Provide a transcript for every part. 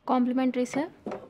Complementary sir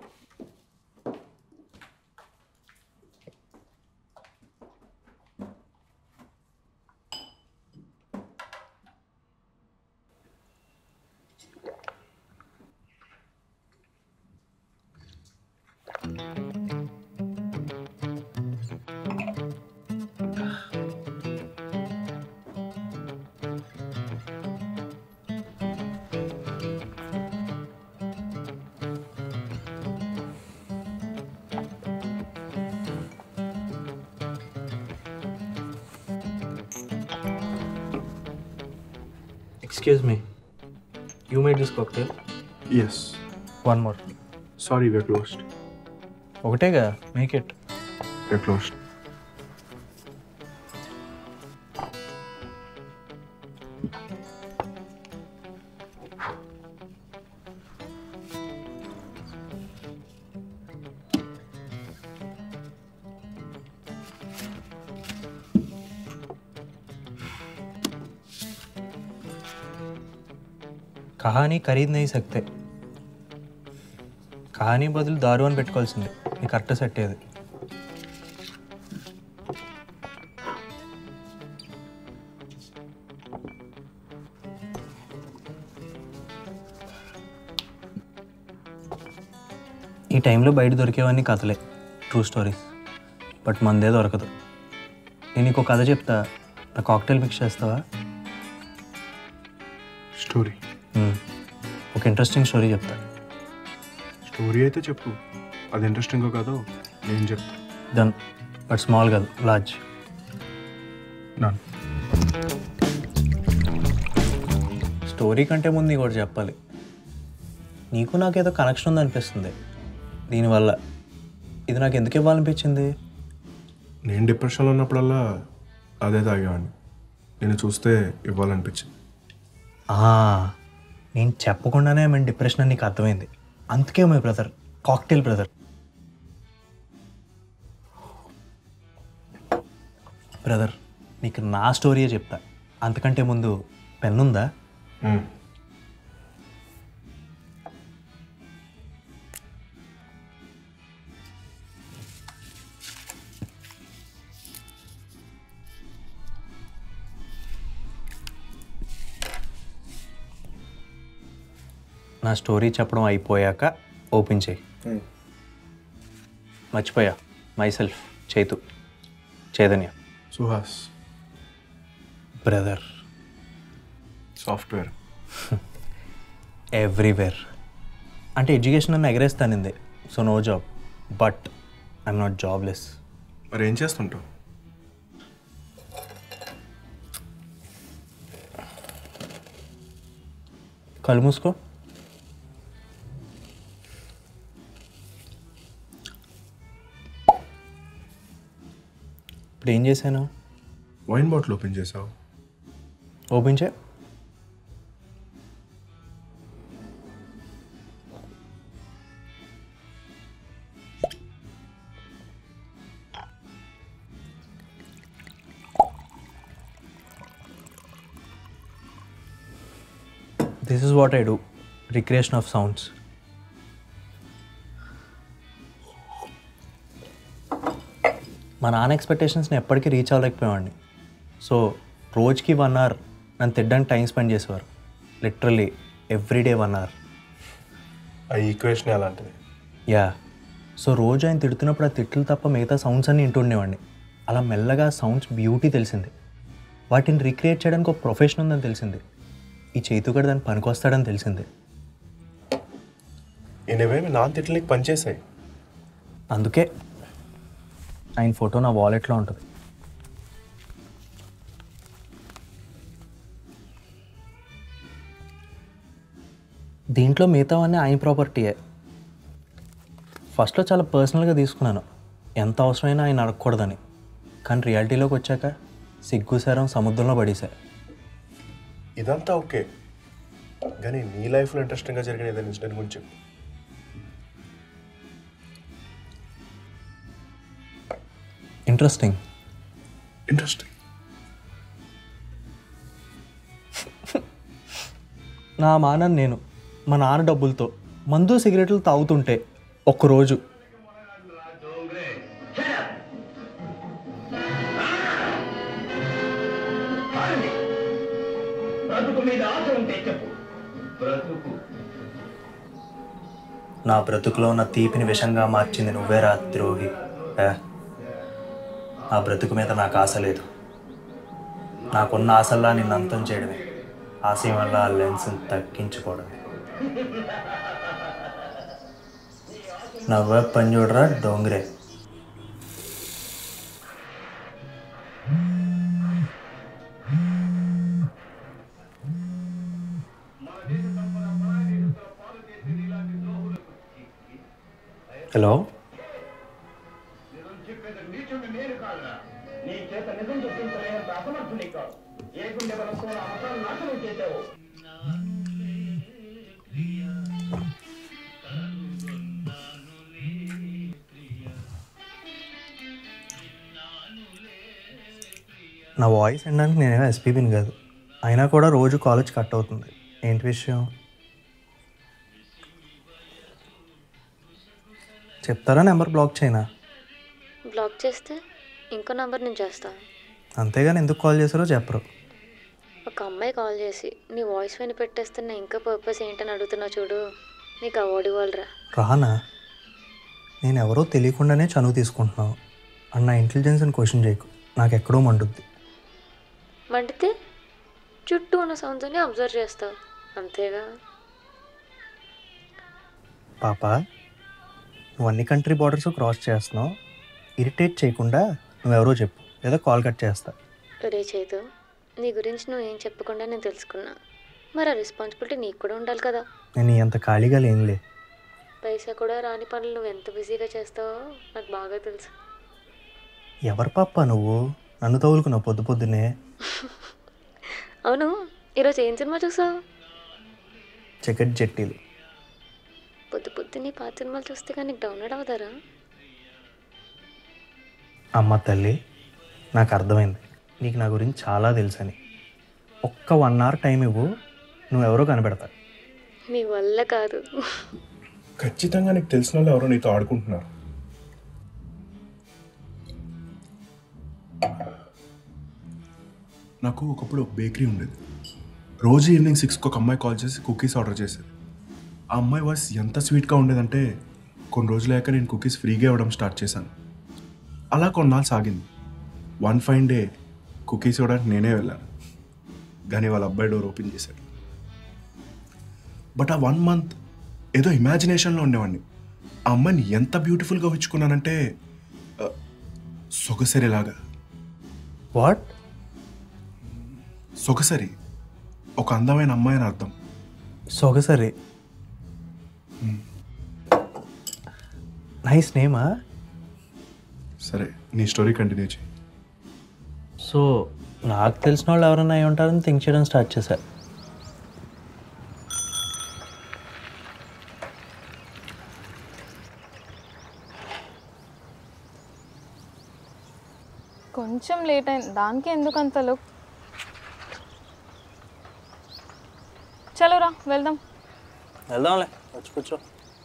Excuse me. You made this cocktail? Yes. One more. Sorry, we're closed. ఒకటేగా make it We're closed. కహానీ ఖరీదు నహీ సక్తే కహానీ బదులు దారు అని పెట్టుకోవాల్సింది నీకు కరెక్ట్ సెట్ అయ్యేది ఈ టైంలో బయట దొరికేవన్నీ కథలే ట్రూ స్టోరీస్ బట్ మందే దొరకదు నేను నీకు ఒక కథ చెప్తా నా కాక్టైల్ మిక్స్ చేస్తావా స్టోరీ మ్మ్. ఒక ఇంట్రెస్టింగ్ స్టోరీ చెప్తా స్టోరీ అయితే చెప్పు అది ఇంట్రెస్టింగ్ కాదో నేను చెప్తా దన్ బట్ స్మాల్ కాదు లార్జ్ నన్ను స్టోరీ కంటే ముందు నీకు ఒకటి చెప్పాలి నీకు నాకేదో కనెక్షన్ ఉందనిపిస్తుంది దీనివల్ల ఇది నాకు ఎందుకు ఇవ్వాలనిపించింది నేను డిప్రెషన్లో ఉన్నప్పుడల్లా అదే తాగేవాడిని నేను చూస్తే ఇవ్వాలనిపించింది ఆ, నేను చెప్పకుండానే మేము డిప్రెషన్ అని నీకు అర్థమైంది అందుకే my brother cocktail brother brother నీకు నా స్టోరీయే చెప్తా అంతకంటే ముందు పెన్ ఉందా మ్మ్. నా స్టోరీ చెప్పడం అయిపోయాక ఓపెన్ చేయి మర్చిపోయా myself Chaitu Chaitanya Suhas brother software everywhere అంటే ఎడ్యుకేషన్ నన్ను ఎగరేస్తానింది so no job but I'm not jobless మరి ఏం చేస్తుంటావు కళ్ళు మూసుకో ఇప్పుడు ఏం చేశాను వైన్ బాటిల్ ఓపెన్ చేసావు ఓపెన్ చే this is what I do recreation of sounds మా నాన్న ఎక్స్పెక్టేషన్స్ని ఎప్పటికీ రీచ్ అవ్వలేకపోయేవాడిని సో రోజుకి వన్ అవర్ నన్ను తిట్టడానికి టైం స్పెండ్ చేసేవారు లిటరల్లీ ఎవ్రీడే వన్ అవర్ ఆ ఈక్వేషన్ అలాంటిది యా సో రోజు ఆయన తిడుతున్నప్పుడు ఆ తిట్లు తప్ప మిగతా సౌండ్స్ అన్నీ వింటుండేవాడిని అలా మెల్లగా సౌండ్స్ బ్యూటీ తెలిసింది వాటిని రిక్రియేట్ చేయడానికి ఒక ప్రొఫెషన్ ఉందని తెలిసింది ఈ చేతుగడ దాన్ని పనికొస్తాడని తెలిసింది ఎనివే మీ నాన్న తిట్లు నీకు పనిచేసాయి అందుకే ఆయన ఫోటో నా వాలెట్లో ఉంటుంది దీంట్లో మిగతావన్నీ ఆయన ప్రాపర్టీయే ఫస్ట్లో చాలా పర్సనల్గా తీసుకున్నాను ఎంత అవసరమైనా ఆయన అడగకూడదని కానీ రియాలిటీలోకి వచ్చాక సిగ్గుసారం సముద్రంలో పడేశా ఇదంతా ఓకే కానీ నీ లైఫ్లో ఇంట్రెస్టింగ్గా జరిగిన ఏదైనా ఇన్సిడెంట్ గురించి చెప్పు ఇంట్రెస్టింగ్ ఇంట్రెస్టింగ్ నా మానని నేను మా నాన్న డబ్బులతో మందు సిగరెట్లు తాగుతుంటే ఒక్కరోజు బ్రతుకు మీద ఆశ ఉంటే చెప్పు బ్రతుకు నా బ్రతుకులో ఉన్న తీపిని విషంగా మార్చింది నువ్వేరా ద్రోహి ఏ, నా బ్రతుకు మీద నాకు ఆశ లేదు నాకున్న ఆశల్లా నిన్ను అంతం చేయడమే ఆశయం వల్ల ఆ లెన్స్ని తగ్గించుకోవడమే నవ్వే పని చూడరా డోంగ్రే హలో చెప్పేది నీచుండి నేను కాదురా నీ చేత నిజం చెప్పించలేనంత అసమర్థుని కాదు ఏ గుండె బలంతో నా మతాన్ని నాశనం చేశావు నా వాయిస్ వినడానికి నేనేమో ఎస్పీబీని కాదు అయినా కూడా రోజు కాలేజ్ కట్ అవుతుంది ఏంటి విషయం చెప్తారా నెంబర్ బ్లాక్ చేయనా బ్లాక్ చేస్తే ఇంకో నంబర్ నేను చేస్తాను అంతేగాని ఎందుకు కాల్ చేశారో చెప్పరు ఒక అమ్మాయి కాల్ చేసి నీ వాయిస్ విని పెట్టేస్తున్న ఇంకా పర్పస్ ఏంటని అడుగుతున్నా చూడు నీకు అవార్డు ఇవ్వాలిరా రానా నేను ఎవరో తెలియకుండానే చనువు తీసుకుంటున్నావు అన్న ఇంటెలిజెన్స్ని క్వశ్చన్ చేయకు నాకు ఎక్కడో మండుద్ది మండితే చుట్టూ ఉన్న సౌండ్స్ అని అబ్జర్వ్ చేస్తావు అంతేగా పాప నువ్వు అన్ని కంట్రీ బార్డర్స్ క్రాస్ చేస్తున్నావు ఇరిటేట్ చేయకుండా నువ్వెవరో చెప్పు లేదా కాల్ కట్ చేస్తా రే చేతు నీ గురించి నువ్వు ఏం చెప్పకుండా నేను తెలుసుకున్నా మరి ఆ రెస్పాన్సిబిలిటీ నీకు కూడా ఉండాలి కదా నేను నీ అంత ఖాళీగా లేనులే పైసా కూడా రాని పనులు నువ్వు ఎంత బిజీగా చేస్తావో నాకు బాగా తెలుసు ఎవరు పాప నువ్వు నన్ను తగులుకున్నావు పొద్దు పొద్దునే అవును ఈరోజు ఏం సినిమా చూసావు చెకెట్ జట్టీలు పొద్దు పొద్దున్నే పాత సినిమాలు చూస్తే కానీ నీకు డౌన్లోడ్ అవుతారా అమ్మ తల్లి నాకు అర్థమైంది నీకు నా గురించి చాలా తెలుసని ఒక్క వన్ అవర్ టైం ఇవ్వు నువ్వెవరో కనిపెడతా నీ వల్ల కాదు ఖచ్చితంగా నీకు తెలిసిన వాళ్ళు ఎవరో నీతో ఆడుకుంటున్నారు నాకు ఒకప్పుడు ఒక బేకరీ ఉండేది రోజు ఈవినింగ్ సిక్స్కి ఒక అమ్మాయి కాల్ చేసి కుకీస్ ఆర్డర్ చేసేది ఆ అమ్మాయి వాయిస్ ఎంత స్వీట్గా ఉండేదంటే కొన్ని రోజులయ్యాక నేను కుకీస్ ఫ్రీగా ఇవ్వడం స్టార్ట్ చేశాను అలా కొన్నాళ్ళు సాగింది వన్ ఫైన్ డే కుకీస్ ఇవ్వడానికి నేనే వెళ్ళాను కానీ వాళ్ళ అబ్బాయి డోర్ ఓపెన్ చేశాడు బట్ ఆ వన్ మంత్ ఏదో ఇమాజినేషన్లో ఉండేవాడిని ఆ అమ్మాయిని ఎంత బ్యూటిఫుల్గా ఉంచుకున్నానంటే ఆ, సొగసరిలాగా వాట్ సొగసరి ఒక అందమైన అమ్మాయి అని అర్థం సొగసరి నైస్ నేమా సరే నీ స్టోరీ కంటిన్యూ చేయి సో నాకు తెలిసిన వాళ్ళు ఎవరైనా అయి ఉంటారని థింక్ చేయడం స్టార్ట్ చేశా కొంచెం లేట్ అయింది దానికి ఎందుకు అంత లుక్ చలోరా వెళ్దాం వెళ్దాంలే వచ్చి కూర్చో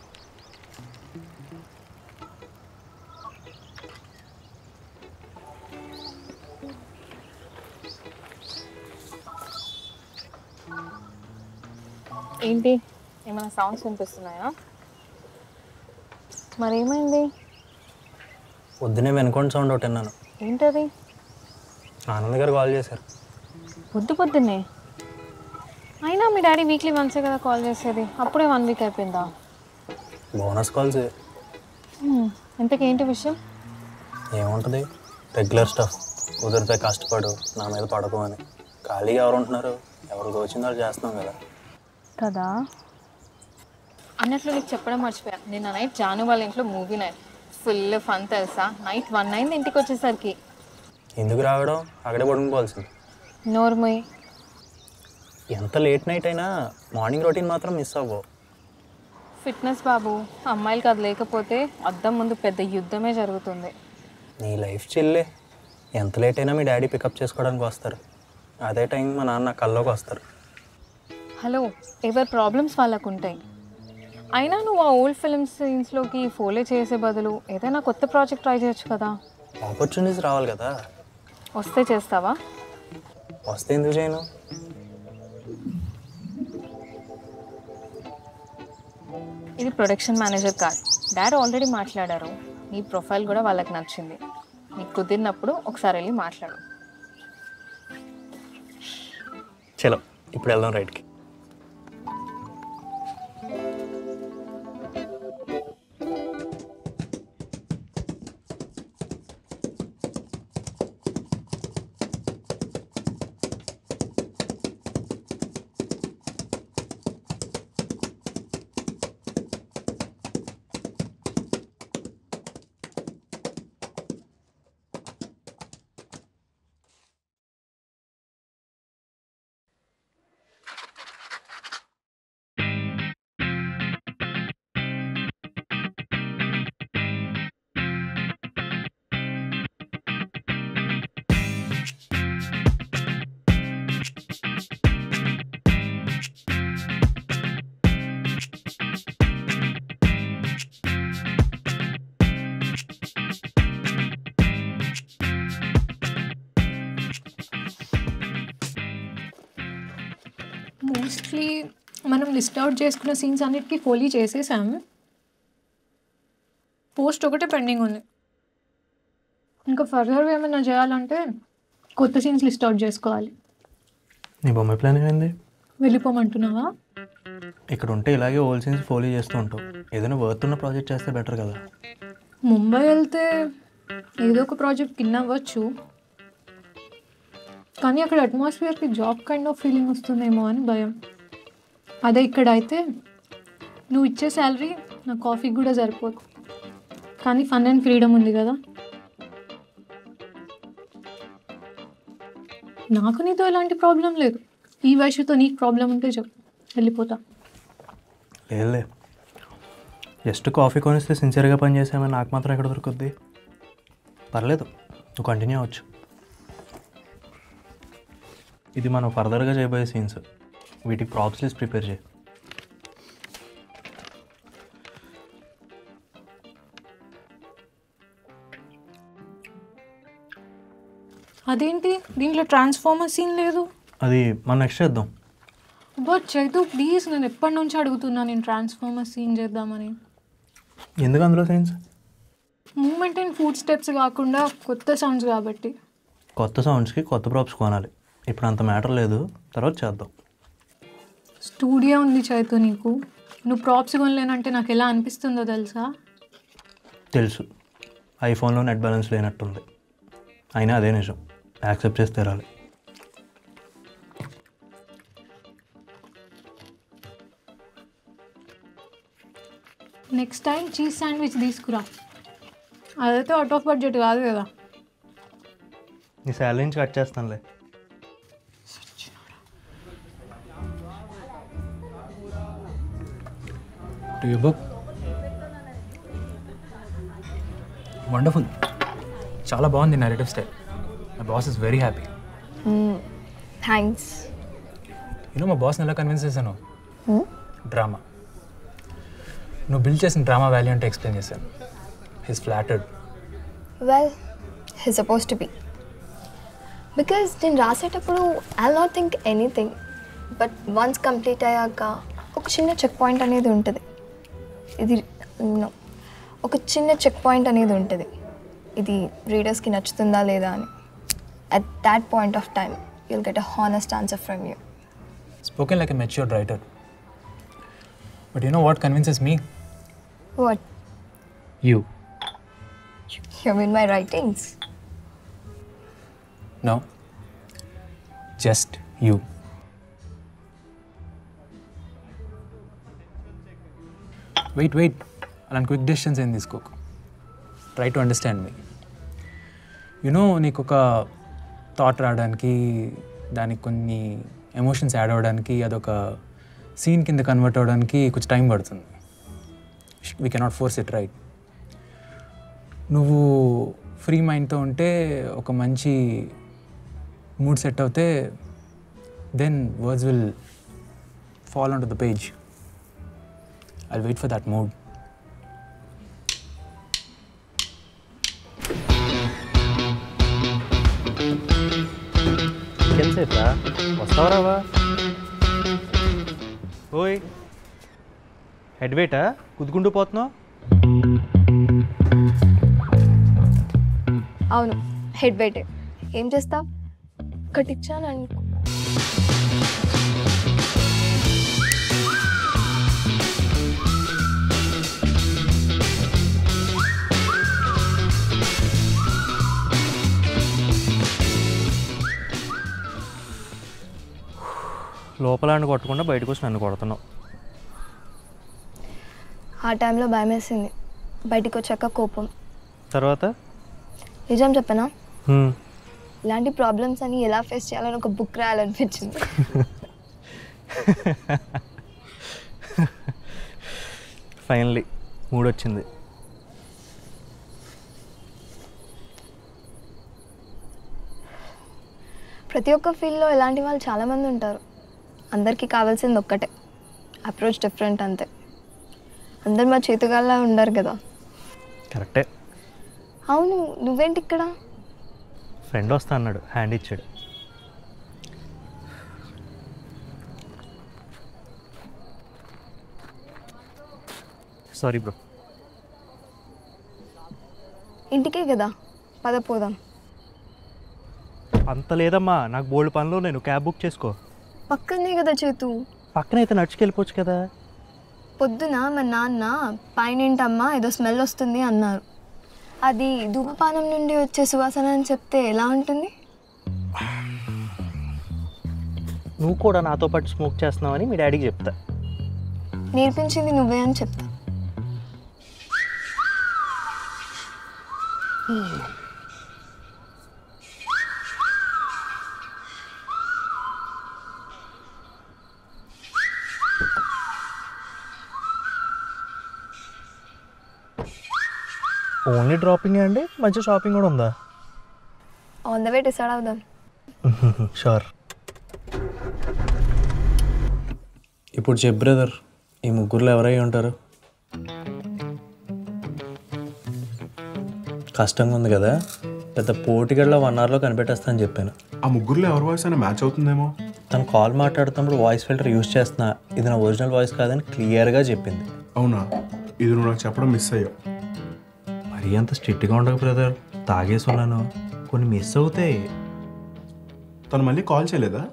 ఏంటి ఏమైనా సౌండ్స్ వినిపిస్తున్నాయా మరేమైంది పొద్దునే వెనుకోండి సౌండ్ ఒకటి విన్నాను ఏంటది ఆనంద్ గారు కాల్ చేశారు పొద్దు పొద్దున్నే అయినా మీ డాడీ వీక్లీ వన్సే కదా కాల్ చేసేది అప్పుడే వన్ వీక్ అయిపోయిందా బోనస్ కాల్స్ హ్మ్, ఇంతకేంటి విషయం ఏముంటుంది రెగ్యులర్ స్టఫ్ కుదిరితే కష్టపడు నా మీద పడకు అని ఖాళీగా ఎవరు ఉంటున్నారు ఎవరికి వచ్చిందో వాళ్ళు చేస్తున్నాం కదా కదా అన్నట్లు నీకు చెప్పడం మర్చిపోయా నిన్న నైట్ జాను వాళ్ళ ఇంట్లో మూవీ నైట్ ఫుల్ ఫన్ తెలుసా నైట్ వన్ అయింది ఇంటికి వచ్చేసరికి ఎందుకు రావడం అక్కడే పడుకోవాల్సింది నోర్మోయ్ ఎంత లేట్ నైట్ అయినా మార్నింగ్ రొటీన్ మాత్రం మిస్ అవ్వవు ఫిట్నెస్ బాబు అమ్మాయిలకి అది లేకపోతే అద్దం ముందు పెద్ద యుద్ధమే జరుగుతుంది నీ లైఫ్ చిల్లే ఎంత లేట్ అయినా మీ డాడీ పికప్ చేసుకోవడానికి వస్తారు అదే టైం మా నాన్న కల్లోకి వస్తారు హలో ఎవరి ప్రాబ్లమ్స్ వాళ్ళకు ఉంటాయి అయినా నువ్వు ఆ ఓల్డ్ ఫిల్మ్స్ సీన్స్లోకి ఫోలే చేసే బదులు ఏదైనా కొత్త ప్రాజెక్ట్ ట్రై చేయొచ్చు కదా ఆపర్చునిటీస్ రావాలి కదా వస్తే చేస్తావా వస్తే ఎందుకు చేయను ఇది production manager card dad already మాట్లాడారు నీ ప్రొఫైల్ కూడా వాళ్ళకి నచ్చింది నీకు కుదిరినప్పుడు ఒకసారి వెళ్ళి మాట్లాడు చలో ఇప్పుడు వెళ్దాం రైట్కి మోస్ట్లీ మనం లిస్ట్ అవుట్ చేసుకున్న సీన్స్ అన్నిటికీ ఫోలీ చేసేసాము పోస్ట్ ఒకటే పెండింగ్ ఉంది ఇంకా ఫర్దర్ ఏమైనా చేయాలంటే కొత్త సీన్స్ లిస్ట్ అవుట్ చేసుకోవాలి నీ బొమ్మ ప్లాన్ ఏమైంది వెళ్ళిపోమంటున్నావా ఇక్కడ ఉంటే ఇలాగే ఓల్డ్ సీన్స్ ఫోలీ చేస్తూ ఉంటావు ఏదైనా వర్త్ ఉన్న ప్రాజెక్ట్ చేస్తే బెటర్ కదా ముంబై వెళ్తే ఏదో ఒక ప్రాజెక్ట్ కింద అవ్వచ్చు కానీ అక్కడ అట్మాస్ఫియర్కి జాబ్ కైండ్ ఆఫ్ ఫీలింగ్ వస్తుందేమో అని భయం అదే ఇక్కడ అయితే నువ్వు ఇచ్చే శాలరీ నా కాఫీకి కూడా సరిపోదు కానీ ఫన్ అండ్ ఫ్రీడమ్ ఉంది కదా నాకు నీతో ఎలాంటి ప్రాబ్లం లేదు ఈ వయసుతో నీకు ప్రాబ్లం ఉంటే చెప్పు వెళ్ళిపోతా లేదులే జస్ట్ కాఫీ కొనిస్తే సిన్సియర్గా పని చేసామని నాకు మాత్రం ఎక్కడ దొరుకుద్ది పర్లేదు నువ్వు కంటిన్యూ అవ్వచ్చు ఇది మనం ఫర్దర్గా చేయబోయే సీన్స్ వీటికి ప్రాప్స్ లిస్ట్ ప్రిపేర్ చేయి అదేంటి దీంట్లో ట్రాన్స్ఫార్మర్ సీన్ లేదు అది మనం నెక్స్ట్ చేద్దాం బట్ చైతు ప్లీజ్ నేను ఎప్పటి నుంచి అడుగుతున్నా నేను ట్రాన్స్ఫార్మర్ సీన్ చేద్దామని ఎందుకు అందులో scenes moment and food steps కాకుండా కొత్త సౌండ్స్ కాబట్టి కొత్త సౌండ్స్కి కొత్త ప్రాప్స్ కొనాలి ఇప్పుడు అంత మ్యాటర్ లేదు తర్వాత చేద్దాం స్టూడియో ఉంది చైతు నీకు నువ్వు ప్రాప్స్ కొనలేనంటే నాకు ఎలా అనిపిస్తుందో తెలుసా తెలుసు ఐఫోన్లో నెట్ బ్యాలెన్స్ లేనట్టుంది అయినా అదే నిజం యాక్సెప్ట్ చేసి తీరాలి నెక్స్ట్ టైం చీజ్ శాండ్విచ్ తీసుకురా అదైతే అవుట్ ఆఫ్ బడ్జెట్ కాదు కదా నీ శాలరీ నుంచి కట్ చేస్తానులే టు యూ బుక్ వండర్ఫుల్ చాలా బాగుంది narrative style my boss is very happy thanks you know మా బాస్ని ఎలా కన్విన్స్ చేశాను డ్రామా నువ్వు బిల్డ్ చేసిన డ్రామా వాల్యూ అంటే ఎక్స్ప్లెయిన్ చేశాను his flattered well he suppose to be because నేను రాసేటప్పుడు I not think anything but once complete అయ్యాక ఒక చిన్న చెక్ పాయింట్ అనేది ఉంటుంది ఇది no, ఒక చిన్న చెక్ పాయింట్ అనేది ఉంటుంది ఇది రీడర్స్కి నచ్చుతుందా లేదా అని at that point of time you'll get a honest answer from you spoken like a matured writer but you know what convinces me what you you mean my writings no just you wait wait అలాంటి quick decisions ఏం తీసుకోకు try to understand me you know నీకు ఒక thought రావడానికి దానికి కొన్ని emotions add అవ్వడానికి అదొక సీన్ కింద కన్వర్ట్ అవ్వడానికి కొంచెం టైం పడుతుంది we cannot force it right నువ్వు ఫ్రీ మైండ్తో ఉంటే ఒక మంచి మూడ్ సెట్ అవుతే then words will fall on to the page I wait for that mood ఎంతసేపు రా వస్తావా రావా ఓయ్ హెడ్ వెయిటా కుదుకుంటూ పోతున్నావు అవును హెడ్ వెయిటే ఏం చేస్తావు ఒకటి ఇచ్చాను అనుకో లోపల ఆడిని కొట్టకుండా బయటకు వచ్చి నన్ను కొడుతున్నావు ఆ టైంలో భయం వేసింది బయటికి వచ్చాక కోపం తర్వాత నిజం చెప్పనా హ్మ్. ఇలాంటి ప్రాబ్లమ్స్ అని ఎలా ఫేస్ చేయాలని ఒక బుక్ రాయాలనిపించింది ఫైనల్లీ మూడు వచ్చింది ప్రతి ఒక్క ఫీల్డ్లో ఇలాంటి వాళ్ళు చాలామంది ఉంటారు అందరికీ కావాల్సింది ఒక్కటే అప్రోచ్ డిఫరెంట్ అంతే అందరు మా చేతుగాల్లా ఉండరు కదా కరెక్టే అవును నువ్వేంటి ఇక్కడ ఫ్రెండ్ వస్తా అన్నాడు హ్యాండ్ ఇచ్చాడు సారీ బ్రో ఇంటికే కదా పద పోదాం అంత లేదమ్మా నాకు బోల్డ్ పనులు నేను క్యాబ్ బుక్ చేసుకో పక్కనే కదా చేతు పక్కన అయితే నడుచుకెళ్ళిపోవచ్చు కదా పొద్దున మా నాన్న పైనేంటమ్మా ఏదో స్మెల్ వస్తుంది అన్నారు అది ధూమపానం నుండి వచ్చే సువాసన అని చెప్తే ఎలా ఉంటుంది నువ్వు కూడా నాతో పాటు స్మోక్ చేస్తున్నావని మీ డాడీకి చెప్తా నేర్పించింది నువ్వే అని చెప్తా ఓన్లీ డ్రాపింగ్ అండి మంచి షాపింగ్ కూడా ఉందా ఆన్ ద వే డిసైడ్ అవుదాం షూర్ ఇప్పుడు చెప్ బ్రదర్ ఈ ముగ్గురులో ఎవరై ఉంటారు కష్టంగా ఉంది కదా పెద్ద పోటీగడ్లో వన్ అవర్లో కనిపెట్టేస్తా అని చెప్పాను ఆ ముగ్గురులో ఎవరి వాయిస్ అయినా మ్యాచ్ అవుతుందేమో తను కాల్ మాట్లాడుతున్నప్పుడు వాయిస్ ఫిల్టర్ యూస్ చేస్తున్నా ఇది నా ఒరిజినల్ వాయిస్ కాదని క్లియర్గా చెప్పింది అవునా ఇది నువ్వు నాకు చెప్పడం మిస్ అయ్యావు మరీ అంత స్ట్రిక్ట్గా ఉండదు బ్రదర్ తాగేసి ఉన్నాను కొన్ని మిస్ అవుతాయి తను మళ్ళీ కాల్ చేయలేదా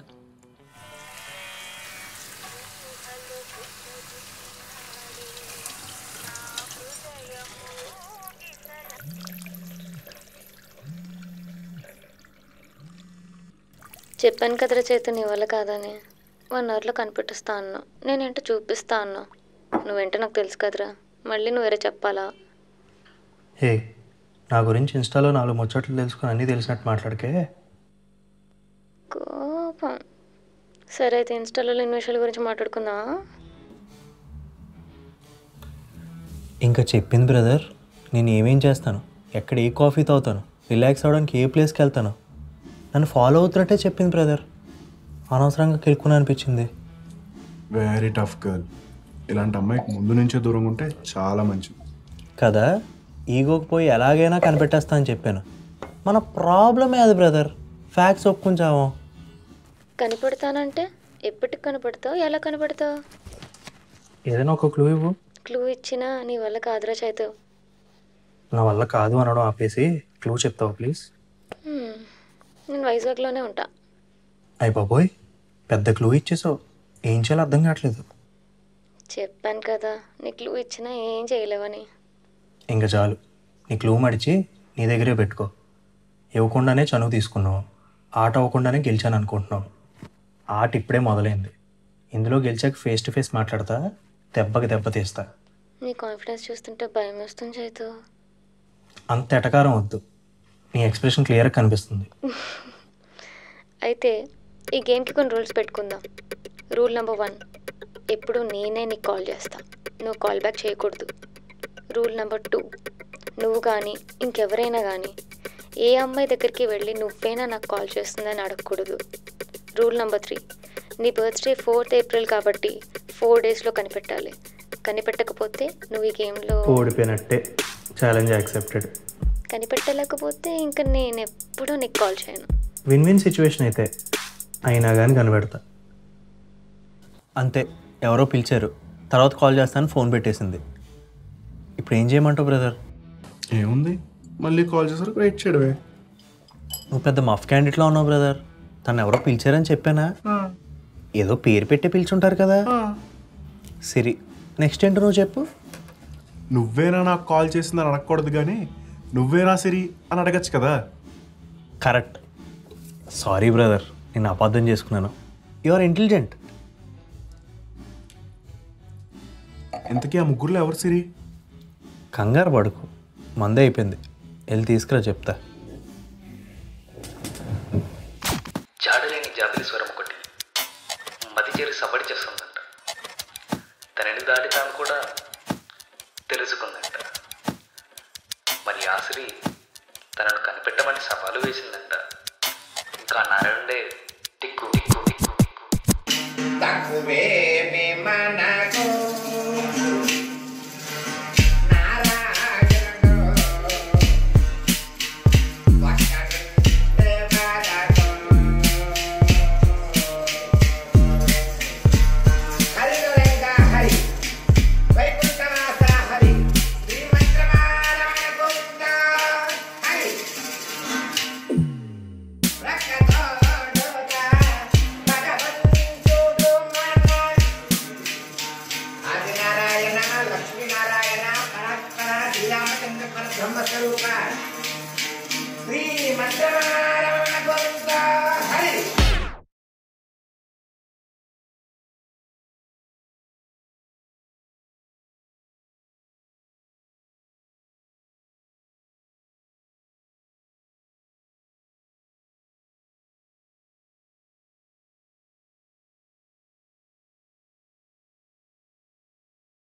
చెప్పాను కదరా చేతు నీ వల్ల కాదని వన్ అవర్లో కనిపెట్టిస్తా అన్నా నేనేంటో చూపిస్తా అన్నా నువ్వేంటో నాకు తెలుసు కదరా మళ్ళీ నువ్వు వేరే చెప్పాలా హే నా గురించి ఇన్స్టాలో నాలుగు ముచ్చట్లు తెలుసుకుని అన్నీ తెలిసినట్టు మాట్లాడికే కోపం సరే అయితే ఇన్స్టాలో లేని విషయాల గురించి మాట్లాడుకుందాం ఇంకా చెప్పింది బ్రదర్ నేను ఏమేం చేస్తాను ఎక్కడ ఏ కాఫీ తాగుతాను రిలాక్స్ అవ్వడానికి ఏ ప్లేస్కి వెళ్తాను నన్ను ఫాలో అవుతున్నట్టే చెప్పింది బ్రదర్ అనవసరంగా కెలుక్కుని అనిపించింది వెరీ టఫ్ గర్ల్ ఇలాంటి అమ్మాయికి ముందు నుంచే దూరంగా ఉంటే చాలా మంచిది కదా ఈగోకి పోయి ఎలాగైనా కనిపెట్టేస్తా అని చెప్పాను మన ప్రాబ్లమే అది బ్రదర్ ఫ్యాక్ట్స్ ఒప్పుకుంటాము కనిపెడతానంటే ఎప్పటికి కనపడతావు ఎలా కనపడతావు ఏదైనా ఒక క్లూ ఇవ్వు క్లూ ఇచ్చినా నీ వల్ల కాదురా చైతు నా వల్ల కాదు అనడం ఆపేసి క్లూ చెప్తావు ప్లీజ్ హ్మ్. నేను వైజాగ్లోనే ఉంటా అయ్య బాబోయ్ పెద్ద క్లూ ఇచ్చేసావు ఏం చేయాలో అర్థం కావట్లేదు చెప్పాను కదా నీ క్లూ ఇచ్చినా ఏం చేయలేవని ఇంకా చాలు నీ క్లూ మడిచి నీ దగ్గరే పెట్టుకో ఇవ్వకుండానే చనువు తీసుకున్నావు ఆట అవ్వకుండానే గెలిచాను అనుకుంటున్నావు ఆట ఇప్పుడే మొదలైంది ఇందులో గెలిచాక ఫేస్ టు ఫేస్ మాట్లాడతా దెబ్బకి దెబ్బ తీస్తా నీ కాన్ఫిడెన్స్ చూస్తుంటే భయం వేస్తుంది చైతు అంత ఎటకారం వద్దు నీ ఎక్స్ప్రెషన్ క్లియర్గా కనిపిస్తుంది అయితే ఈ గేమ్కి కొన్ని రూల్స్ పెట్టుకుందాం రూల్ నెంబర్ వన్ ఎప్పుడు నేనే నీకు కాల్ చేస్తా నువ్వు కాల్ బ్యాక్ చేయకూడదు రూల్ నెంబర్ టూ నువ్వు కానీ ఇంకెవరైనా కానీ ఏ అమ్మాయి దగ్గరికి వెళ్ళి నువ్వేనా నాకు కాల్ చేస్తుందని అడగకూడదు రూల్ నెంబర్ త్రీ నీ బర్త్డే ఫోర్త్ ఏప్రిల్ కాబట్టి ఫోర్ డేస్లో కనిపెట్టాలి కనిపెట్టకపోతే నువ్వు ఈ గేమ్లో ఓడిపోయినట్టే ఛాలెంజ్ యాక్సెప్టెడ్ కనిపెట్టలేకపోతే ఇంకా నేను ఎప్పుడూ నీకు కాల్ చేయను విన్ విన్ సిచ్యువేషన్ అయితే అయినా కానీ కనిపెడతా అంతే ఎవరో పిలిచారు తర్వాత కాల్ చేస్తాను ఫోన్ పెట్టేసింది ఇప్పుడు ఏం చేయమంటావు బ్రదర్ ఏముంది మళ్ళీ కాల్ చేసారు వెయిట్ చేయడమే నువ్వు పెద్ద మఫ్ క్యాండిడేట్లో ఉన్నావు బ్రదర్ తను ఎవరో పిలిచారని చెప్పానా ఏదో పేరు పెట్టి పిలిచుంటారు కదా సిరి నెక్స్ట్ ఏంటో నువ్వు చెప్పు నువ్వేనా నాకు కాల్ చేసిందని అడగకూడదు కానీ నువ్వేనా సిరి అని అడగచ్చు కదా కరెక్ట్ సారీ బ్రదర్ నేను అబద్ధం చేసుకున్నాను యు ఆర్ ఇంటెలిజెంట్ ఇంతకీ ఆ ముగ్గురులో ఎవరు సిరి కంగారు పడుకు మందే అయిపోయింది వెళ్ళి తీసుకురా చెప్తా జాడలేని జాబిలి స్వరం ఒకటి మది చేరి సబడి చేస్తుందంట తనని దాటి తాను కూడా తెలుసుకుందంట మరి ఆశ్రీ తనను కనిపెట్టమని సవాలు వేసిందంట ఇంకా నారాయణుడే టిక్కు టిక్కు టిక్కు టిక్కు ఆదినారాయణ లక్ష్మీనారాయణ పరాత్పర శ్రీరామచంద్ర పరబ్రహ్మస్వరూప శ్రీ మంత్రమా